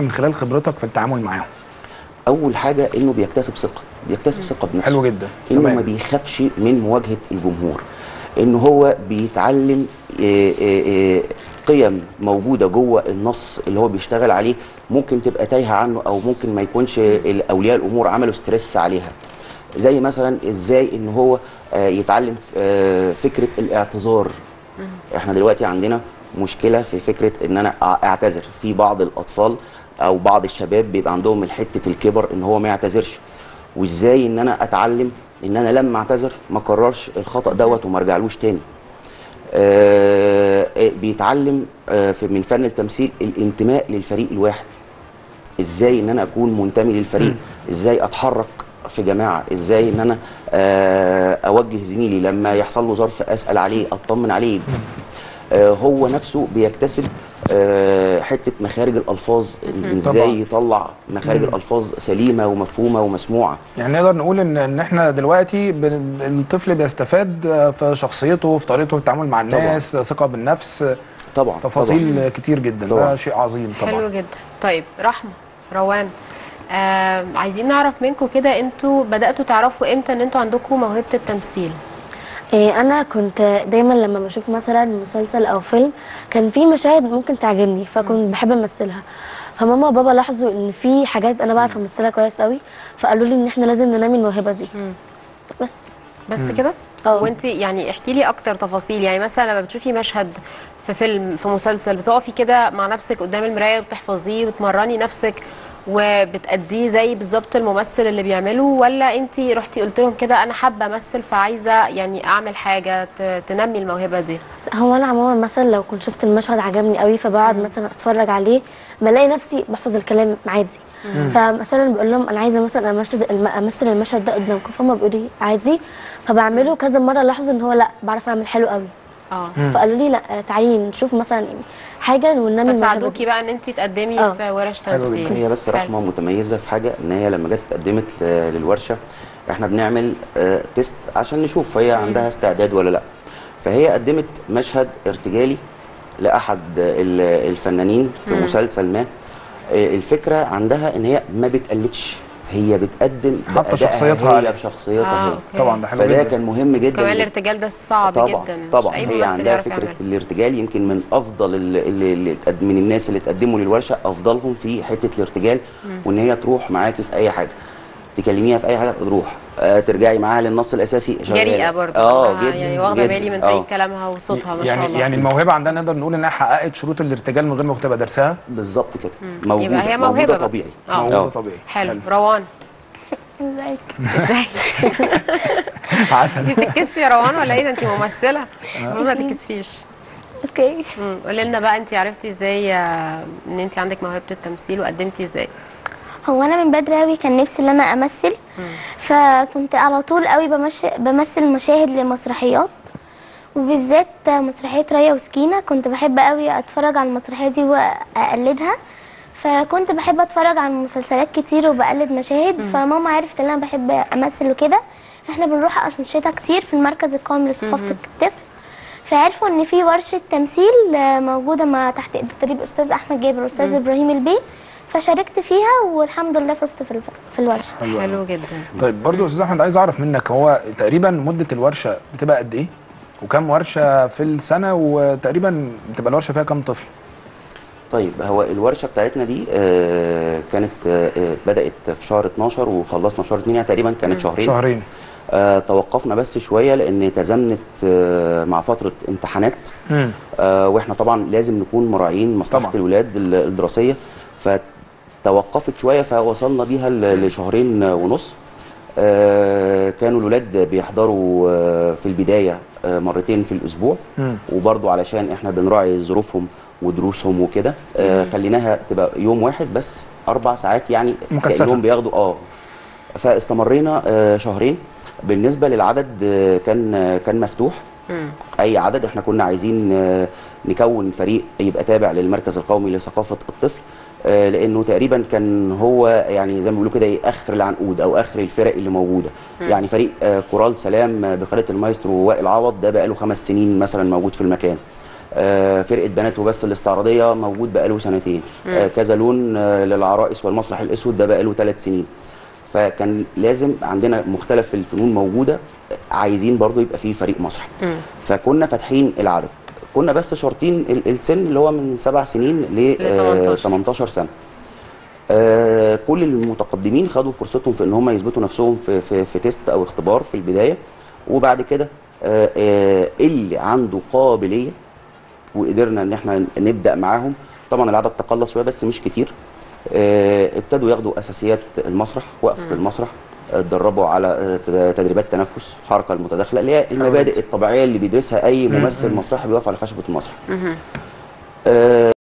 الطفل من خلال خبرتك في التعامل معاهم اول حاجه انه بيكتسب ثقه بيكتسب ثقه بنفسه حلو جدا انه تمام. ما بيخافش من مواجهه الجمهور انه هو بيتعلم آه، آه، آه، قيم موجوده جوه النص اللي هو بيشتغل عليه ممكن تبقى تايهه عنه او ممكن ما يكونش اولياء الامور عملوا ستريس عليها زي مثلا ازاي ان هو آه، يتعلم آه، فكره الاعتذار احنا دلوقتي عندنا مشكله في فكره ان انا أع- اعتذر في بعض الاطفال او بعض الشباب بيبقى عندهم حته الكبر ان هو ما يعتذرش وازاي ان انا اتعلم ان انا لما اعتذر ما اكررش الخطا دوت وما ارجعلوش تاني آه آه، بيتعلم آه في- من فن التمثيل الانتماء للفريق الواحد ازاي ان انا اكون منتمي للفريق ازاي اتحرك في جماعه ازاي ان انا آه، اوجه زميلي لما يحصل له ظرف اسال عليه اطمن عليه آه، هو نفسه بيكتسب آه، حته مخارج الالفاظ طبعاً. ازاي يطلع مخارج الالفاظ سليمه ومفهومه ومسموعه يعني نقدر نقول ان ان احنا دلوقتي بن- الطفل بيستفاد في شخصيته في طريقته في التعامل مع طبعاً. الناس ثقه بالنفس طبعا تفاصيل طبعاً. كتير جدا ده طبعاً. شيء عظيم طبعا حلو جدا طيب رحمه روان آه عايزين نعرف منكم كده انتوا بداتوا تعرفوا امتى ان انتوا عندكم موهبه التمثيل إيه، انا كنت دايما لما بشوف مثلا مسلسل او فيلم كان في مشاهد ممكن تعجبني فكنت بحب امثلها فماما وبابا لاحظوا ان في حاجات انا بعرف امثلها كويس قوي فقالوا لي ان احنا لازم ننمي الموهبه دي بس بس كده اه. وانت يعني احكي لي اكتر تفاصيل يعني مثلا لما بتشوفي مشهد في فيلم في مسلسل بتقفي كده مع نفسك قدام المرايه وبتحفظيه وتمرني نفسك وبتأديه زي بالظبط الممثل اللي بيعمله ولا انت رحتي قلت لهم كده انا حابه امثل فعايزه يعني اعمل حاجه ت- تنمي الموهبه دي هو انا عموما مثلا لو كنت شفت المشهد عجبني قوي فبقعد مثلا اتفرج عليه بلاقي نفسي بحفظ الكلام عادي فمثلا بقول لهم انا عايزه مثلا امثل الم- امثل المشهد ده قدامكم فهم بيقولوا لي عادي فبعمله كذا مره لاحظوا ان هو لا بعرف اعمل حلو قوي اه فقالوا لي لا تعالي نشوف مثلا يعني حاجه وننمي الموهبه فساعدوكي دي بقى ان انت تقدمي اه. في ورش حلو تمثيل جدا. هي بس حلو. رحمه متميزه في حاجه ان هي لما جت اتقدمت ل- للورشه احنا بنعمل آه، تيست عشان نشوف هي عندها استعداد ولا لا فهي قدمت مشهد ارتجالي لاحد ال- الفنانين في مسلسل ما آه، الفكره عندها ان هي ما بتقلدش هي بتقدم حاطة بأدائها شخصيتها عليه. هي بشخصيتها آه، هي أوكي. طبعا ده حلو فده جدا كان مهم جدا كمان جدا. الارتجال ده صعب طبعا جدا مش طبعا أي هي ممثل عندها يعرف فكره يعملها. الارتجال يمكن من افضل اللي, اللي اللي اتقد- من الناس اللي اتقدموا للورشه افضلهم في حته الارتجال وان هي تروح معاكي في اي حاجه تكلميها في اي حاجه تروح آه ترجعي معاها للنص الاساسي شغالة. جريئه برضه اه جدا يعني واخده جداً. بالي من آه. طريقه كلامها وصوتها ما شاء يعني الله يعني الموهبه عندنا نقدر نقول انها حققت شروط الارتجال من غير ما تبقى درسها بالظبط كده موجوده يبقى هي موهبة موجوده بقى. طبيعي آه. موجوده آه. طبيعي حلو روان ازيك ازاي عسل انت بتتكسفي يا روان ولا ايه ده انت ممثله المفروض ما تتكسفيش اوكي مم. قولي لنا بقى انت عرفتي ازاي آه، ان انت عندك موهبه التمثيل وقدمتي ازاي هو انا من بدري قوي كان نفسي ان انا امثل فكنت على طول قوي بمش... بمثل مشاهد لمسرحيات وبالذات مسرحيه ريا وسكينه كنت بحب قوي اتفرج على المسرحيه دي واقلدها فكنت بحب اتفرج على مسلسلات كتير وبقلد مشاهد فماما عرفت ان انا بحب امثل وكده احنا بنروح اشنشتة كتير في المركز القومي لثقافه الطفل فعرفوا ان في ورشه تمثيل آه، موجوده مع تحت تدريب استاذ احمد جابر واستاذ ابراهيم البي فشاركت فيها والحمد لله فزت في الف- في الورشه حلو جدا طيب برضو يا استاذ احمد عايز اعرف منك هو تقريبا مده الورشه بتبقى قد ايه وكم ورشه في السنه وتقريبا بتبقى الورشه فيها كم طفل طيب هو الورشه بتاعتنا دي آه كانت آه آه، بدات في شهر 12 وخلصنا في شهر 2 يعني تقريبا كانت شهرين شهرين آه توقفنا بس شويه لان تزامنت آه مع فتره امتحانات امم آه واحنا طبعا لازم نكون مراعيين مصلحه طبعاً. الولاد ال- الدراسيه فتوقفت شويه فوصلنا بيها ل- لشهرين ونص آه كانوا الولاد بيحضروا آه في البدايه آه مرتين في الاسبوع مم. وبرضو علشان احنا بنراعي ظروفهم ودروسهم وكده آه خليناها تبقى يوم واحد بس اربع ساعات يعني مكثفة. كانهم بياخدوا اه فاستمرينا آه شهرين بالنسبه للعدد آه كان آه كان مفتوح اي عدد احنا كنا عايزين آه، نكون فريق يبقى تابع للمركز القومي لثقافه الطفل آه، لانه تقريبا كان هو يعني زي ما بيقولوا كده ايه اخر العنقود او اخر الفرق اللي موجوده يعني فريق آه، كورال سلام آه، بقياده المايسترو وائل عوض ده بقى له خمس سنين مثلا موجود في المكان آه، فرقه بنات وبس الاستعراضيه موجود بقاله سنتين آه، كذا لون آه، للعرائس والمسرح الاسود ده بقاله ثلاث سنين فكان لازم عندنا مختلف الفنون موجوده عايزين برضو يبقى فيه فريق مسرح فكنا فاتحين العدد كنا بس شارطين ال- السن اللي هو من سبع سنين ل ل 18. 18 سنه آه، كل المتقدمين خدوا فرصتهم في ان هم يثبتوا نفسهم في في, في تيست او اختبار في البدايه وبعد كده آه، آه، اللي عنده قابليه وقدرنا ان احنا نبدا معاهم طبعا العدد تقلص شويه بس مش كتير آه، ابتدوا ياخدوا اساسيات المسرح وقفه المسرح آه، اتدربوا على آه، تد- تدريبات تنفس حركه المتداخله اللي هي المبادئ الطبيعيه اللي بيدرسها اي ممثل مسرحي بيقف على خشبه المسرح آه،